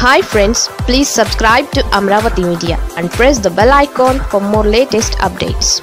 hi friends please subscribe to Amaravati media and press the bell icon for more latest updates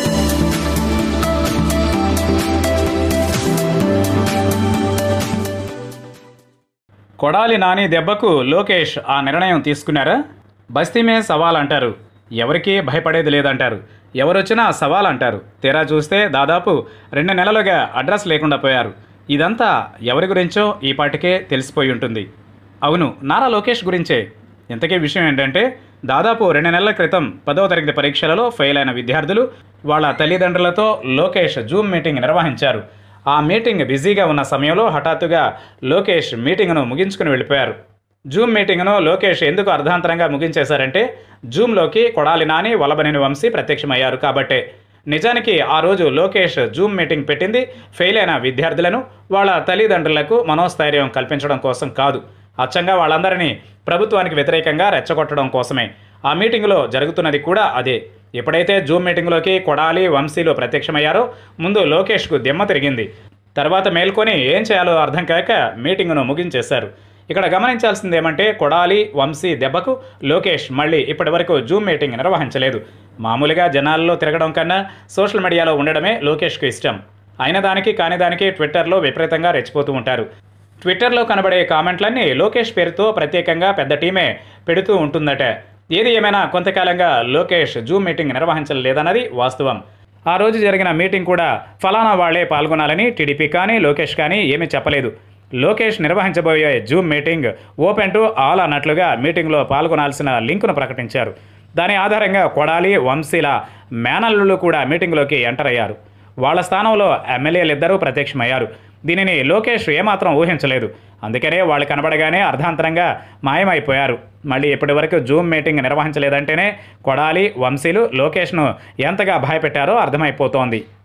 Kodali Nani దెబ్బకు లోకేష్ ఆ నిర్ణయం తీసుకున్నారా బస్తీమే సవాల్ అంటారు ఎవరికీ భయపడేది లేదంటారు ఎవరొచ్చినా సవాల్ అంటారు తీరా చూస్తే దాదాపు రెండు నెలలుగా అడ్రస్ లేకుండా పోయారు ఇదంతా ఎవరి గురించో ఈ పాటికే తెలిసిపోయి ఉంటుంది అవును నారా లోకేష్ గురించే ఇంతకీ విషయం ఏంటంటే దాదాపు రెండు నెలల క్రితం పదవ తరగతి పరీక్షలలో ఫెయిల్ అయిన విద్యార్థులు వాళ్ళ తల్లిదండ్రులతో లోకేష్ జూమ్ మీటింగ్ నిర్వహించారు ఆ మీటింగ్ బిజీగా ఉన్న సమయంలో హఠాత్తుగా లోకేష్ మీటింగ్ను ముగించుకుని వెళ్ళిపోయారు జూమ్ మీటింగ్ను లోకేష్ ఎందుకు అర్ధాంతరంగా ముగించేశారంటే జూమ్లోకి కొడాలి నాని వలబనేని వంశీ ప్రత్యక్షమయ్యారు కాబట్టే నిజానికి ఆ రోజు లోకేష్ జూమ్ మీటింగ్ పెట్టింది ఫెయిల్ అయిన విద్యార్థులను వాళ్ళ తల్లిదండ్రులకు మనోస్థైర్యం కల్పించడం కోసం కాదు అచ్చంగా వాళ్ళందరినీ ప్రభుత్వానికి వ్యతిరేకంగా రెచ్చగొట్టడం కోసమే ఆ మీటింగులో జరుగుతున్నది కూడా అదే ఎప్పుడైతే జూమ్ మీటింగ్లోకి కొడాలి వంశీలు ప్రత్యక్షమయ్యారో ముందు లోకేష్కు దిమ్మ తిరిగింది తర్వాత మేల్కొని ఏం చేయాలో అర్థం కాక మీటింగును ముగించేశారు ఇక్కడ గమనించాల్సింది ఏమంటే కొడాలి వంశీ దెబ్బకు లోకేష్ మళ్ళీ ఇప్పటి వరకు జూమ్ మీటింగ్ నిర్వహించలేదు మామూలుగా జనాల్లో తిరగడం కన్నా సోషల్ మీడియాలో ఉండడమే లోకేష్కు ఇష్టం అయిన దానికి కాని దానికి ట్విట్టర్లో విపరీతంగా రెచ్చిపోతూ ఉంటారు ట్విట్టర్లో కనబడే కామెంట్లన్నీ లోకేష్ పేరుతో ప్రత్యేకంగా పెద్ద టీమే పెడుతూ ఉంటుందట ఏది ఏమైనా కొంతకాలంగా లోకేష్ జూమ్ మీటింగ్ నిర్వహించలేదన్నది వాస్తవం ఆ రోజు జరిగిన మీటింగ్ కూడా ఫలానా వాళ్లే పాల్గొనాలని టీడీపీ కానీ లోకేష్ కానీ ఏమీ చెప్పలేదు లోకేష్ నిర్వహించబోయే Zoom meeting open to all అన్నట్లుగా మీటింగ్లో పాల్గొనాల్సిన లింకును ప్రకటించారు దాని ఆధారంగా కొడాలి వంశీల మేనల్లులు కూడా మీటింగ్లోకి ఎంటర్ అయ్యారు వాళ్ళ స్థానంలో ఎమ్మెల్యేలు ఇద్దరూ ప్రత్యక్షమయ్యారు దీనిని లోకేష్ ఏమాత్రం ఊహించలేదు అందుకనే వాళ్ళు కనబడగానే అర్ధాంతరంగా మాయమైపోయారు మళ్ళీ ఇప్పటి వరకు జూమ్ మీటింగ్ నిర్వహించలేదంటేనే కొడాలి వంశీలు లోకేష్ను ఎంతగా భయపెట్టారో అర్థమైపోతోంది